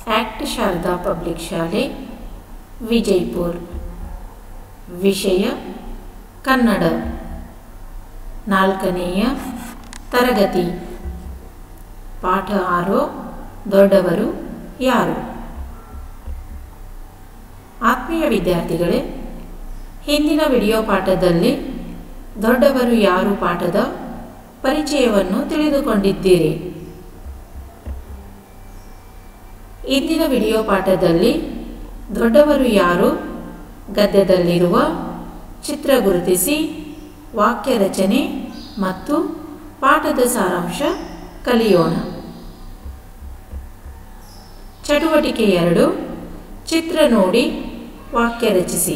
act Sharada public ಶಾಲೆ ವಿಜಯಪುರ್ ವಿಷಯ ಕನ್ನಡ ನಾಲ್ಕನೆಯ ತರಗತಿ ಪಾಠ ಆರು ದೊಡ್ಡವರು ಯಾರು ಆತ್ಮೀಯ ವಿದ್ಯಾರ್ಥಿಗಳೇ ಹಿಂದಿನ ವಿಡಿಯೋ ಪಾಠದಲ್ಲಿ ದೊಡ್ಡವರು ಯಾರು ಪಾಠದ ಪರಿಚಯವನ್ನು ತಿಳಿದುಕೊಂಡಿದ್ದೀರಿ ಇಂದಿನ ವಿಡಿಯೋ ಪಾಠದಲ್ಲಿ ದೊಡ್ಡವರು ಯಾರು ಗದ್ಯದಲ್ಲಿರುವ ಚಿತ್ರ ಗುರುತಿಸಿ ವಾಕ್ಯ ರಚನೆ ಮತ್ತು ಪಾಠದ ಸಾರಾಂಶ ಕಲಿಯೋಣ ಚಟುವಟಿಕೆ ಎರಡು ಚಿತ್ರ ನೋಡಿ ವಾಕ್ಯ ರಚಿಸಿ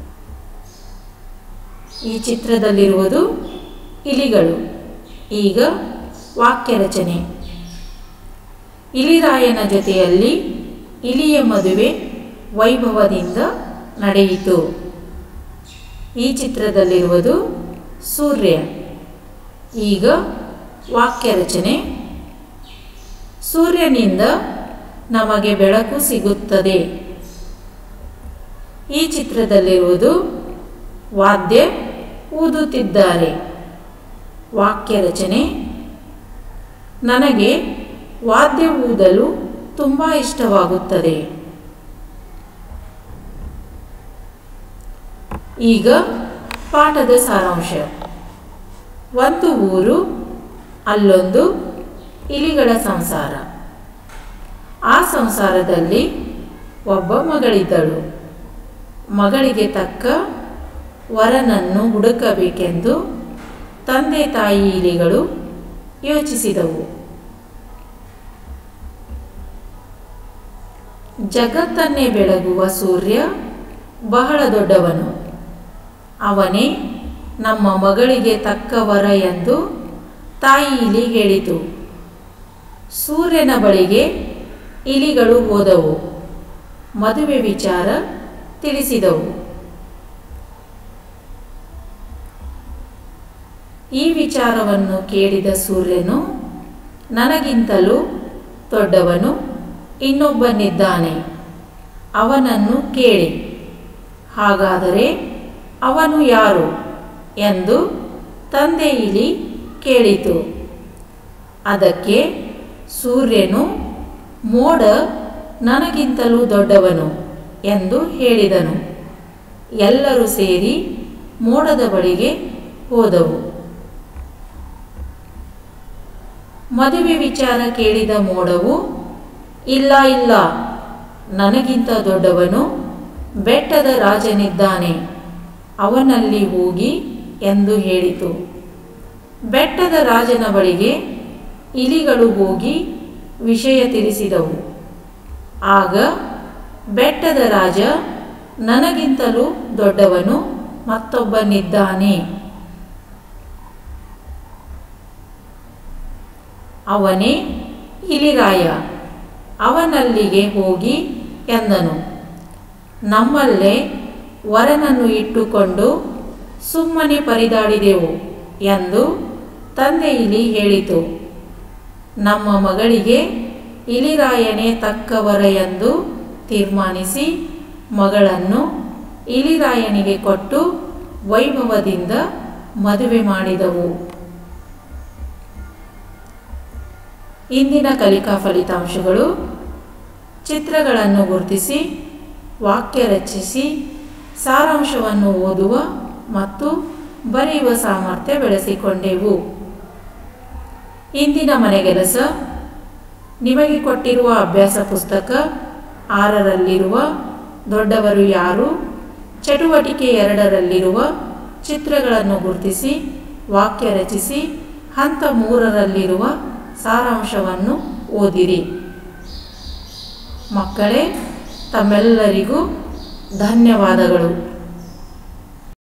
ಈ ಚಿತ್ರದಲ್ಲಿರುವುದು ಇಲಿಗಳು ಈಗ ವಾಕ್ಯ ರಚನೆ ಇಲಿರಾಯನ ಜೊತೆಯಲ್ಲಿ ಇಲಿಯ ಮದುವೆ ವೈಭವದಿಂದ ನಡೆಯಿತು ಈ ಚಿತ್ರದಲ್ಲಿರುವುದು ಸೂರ್ಯ ಈಗ ವಾಕ್ಯ ರಚನೆ ಸೂರ್ಯನಿಂದ ನಮಗೆ ಬೆಳಕು ಸಿಗುತ್ತದೆ ಈ ಚಿತ್ರದಲ್ಲಿರುವುದು ವಾದ್ಯ ಊದುತ್ತಿದ್ದಾರೆ ವಾಕ್ಯ ರಚನೆ ನನಗೆ ವಾದ್ಯ ಊದಲು ತುಂಬ ಇಷ್ಟವಾಗುತ್ತದೆ ಈಗ ಪಾಠದ ಸಾರಾಂಶ ಒಂದು ಊರು ಅಲ್ಲೊಂದು ಇಲಿಗಳ ಸಂಸಾರ ಆ ಸಂಸಾರದಲ್ಲಿ ಒಬ್ಬ ಮಗಳಿದ್ದಳು ಮಗಳಿಗೆ ತಕ್ಕ ವರನನ್ನು ಹುಡುಕಬೇಕೆಂದು ತಂದೆ ತಾಯಿ ಇಲಿಗಳು ಯೋಚಿಸಿದವು ಜಗತ್ತನ್ನೇ ಬೆಳಗುವ ಸೂರ್ಯ ಬಹಳ ದೊಡ್ಡವನು ಅವನೇ ನಮ್ಮ ಮಗಳಿಗೆ ತಕ್ಕ ವರ ಎಂದು ತಾಯಿ ಇಲಿ ಹೇಳಿತು ಸೂರ್ಯನ ಬಳಿಗೆ ಇಲಿಗಳು ಹೋದವು ಮದುವೆ ವಿಚಾರ ತಿಳಿಸಿದವು ಈ ವಿಚಾರವನ್ನು ಕೇಳಿದ ಸೂರ್ಯನು ನನಗಿಂತಲೂ ದೊಡ್ಡವನು ಇನ್ನೊಬ್ಬನಿದ್ದಾನೆ ಅವನನ್ನು ಕೇಳಿ ಹಾಗಾದರೆ ಅವನು ಯಾರು ಎಂದು ತಂದೆ ಇಲಿ ಕೇಳಿತು ಅದಕ್ಕೆ ಸೂರ್ಯನು ಮೋಡ ನನಗಿಂತಲೂ ದೊಡ್ಡವನು ಎಂದು ಹೇಳಿದನು ಎಲ್ಲರೂ ಸೇರಿ ಮೋಡದ ಬಳಿಗೆ ಹೋದವು ಮದುವೆ ವಿಚಾರ ಕೇಳಿದ ಮೋಡವು ಇಲ್ಲ ಇಲ್ಲ ನನಗಿಂತ ದೊಡ್ಡವನು ಬೆಟ್ಟದ ರಾಜನಿದ್ದಾನೆ ಅವನಲ್ಲಿ ಹೋಗಿ ಎಂದು ಹೇಳಿತು ಬೆಟ್ಟದ ರಾಜನ ಬಳಿಗೆ ಇಲಿಗಳು ಹೋಗಿ ವಿಷಯ ತಿಳಿಸಿದವು ಆಗ ಬೆಟ್ಟದ ರಾಜ ನನಗಿಂತಲೂ ದೊಡ್ಡವನು ಮತ್ತೊಬ್ಬನಿದ್ದಾನೆ ಅವನೇ ಇಲಿರಾಯ ಅವನಲ್ಲಿಗೆ ಹೋಗಿ ಎಂದನು ನಮ್ಮಲ್ಲೇ ವರನನ್ನು ಇಟ್ಟುಕೊಂಡು ಸುಮ್ಮನೆ ಪರಿದಾಡಿದೆವು ಎಂದು ತಂದೆ ಇಲಿ ಹೇಳಿತು ನಮ್ಮ ಮಗಳಿಗೆ ಇಲಿರಾಯನೇ ತಕ್ಕವರ ಎಂದು ತೀರ್ಮಾನಿಸಿ ಮಗಳನ್ನು ಇಲಿರಾಯನಿಗೆ ಕೊಟ್ಟು ವೈಭವದಿಂದ ಮದುವೆ ಮಾಡಿದವು ಇಂದಿನ ಕಲಿಕಾ ಫಲಿತಾಂಶಗಳು ಚಿತ್ರಗಳನ್ನು ಗುರುತಿಸಿ ವಾಕ್ಯ ರಚಿಸಿ ಸಾರಾಂಶವನ್ನು ಓದುವ ಮತ್ತು ಬರೆಯುವ ಸಾಮರ್ಥ್ಯ ಬೆಳೆಸಿಕೊಂಡೆವು ಇಂದಿನ ಮನೆಗೆಲಸ ನಿಮಗೆ ಕೊಟ್ಟಿರುವ ಅಭ್ಯಾಸ ಪುಸ್ತಕ ಆರರಲ್ಲಿರುವ ದೊಡ್ಡವರು ಯಾರು ಚಟುವಟಿಕೆ ಎರಡರಲ್ಲಿರುವ ಚಿತ್ರಗಳನ್ನು ಗುರುತಿಸಿ ವಾಕ್ಯ ರಚಿಸಿ ಹಂತ ಮೂರರಲ್ಲಿರುವ ಸಾರಾಂಶವನ್ನು ಓದಿರಿ ಮಕ್ಕಳೇ ತಮ್ಮೆಲ್ಲರಿಗೂ ಧನ್ಯವಾದಗಳು